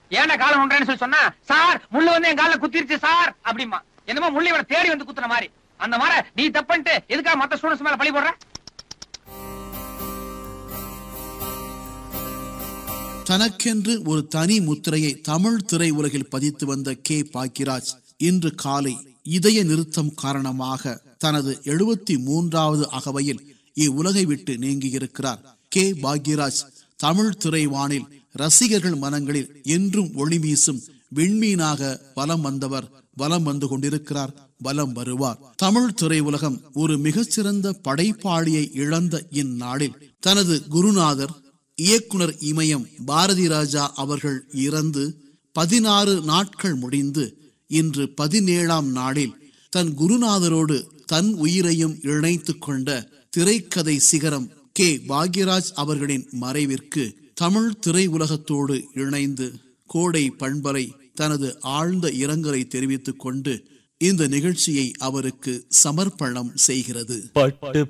ஏன்டா காலம் ஒன்றேன்னு சொல்லி சொன்னா சார் முள்ளு வந்து என் கால குத்திருச்சு சார் அப்படிமா என்னமோ முள்ளு இவனை தேடி வந்து குத்துன மாதிரி அந்த மாதிரி நீ தப்புன்ட்டு எதுக்காக மத்த ஸ்டூடெண்ட்ஸ் மேல பழி போடுற தனக்கென்று ஒரு தனி முத்திரையை தமிழ் திரையுலகில் பதித்து வந்த கே பாக்கியராஜ் இன்று காலை இதய நிறுத்தம் காரணமாக தனது எழுபத்தி மூன்றாவது அகவையில் இவ்வுலகை விட்டு நீங்கியிருக்கிறார் கே பாக்யராஜ் தமிழ் திரைவானில் ரசிகர்கள் மனங்களில் என்றும் ஒளி வீசும் விண்மீனாக வலம் வந்தவர் வலம் வந்து கொண்டிருக்கிறார் வலம் வருவார் தமிழ் திரையுலகம் ஒரு மிகச்சிறந்த படைப்பாளியை இழந்த இந்நாளில் தனது குருநாதர் இயக்குனர் இமயம் பாரதி ராஜா அவர்கள் இறந்து பதினாறு நாட்கள் முடிந்து இன்று பதினேழாம் நாளில் தன் குருநாதரோடு தன் உயிரையும் இணைத்துக் கொண்ட திரைக்கதை சிகரம் கே பாக்யராஜ் அவர்களின் மறைவிற்கு தமிழ் திரையுலகத்தோடு இணைந்து கோடை பண்பலை தனது ஆழ்ந்த இரங்கலை தெரிவித்துக் கொண்டு இந்த நிகழ்ச்சியை அவருக்கு சமர்ப்பணம் செய்கிறது பட்டு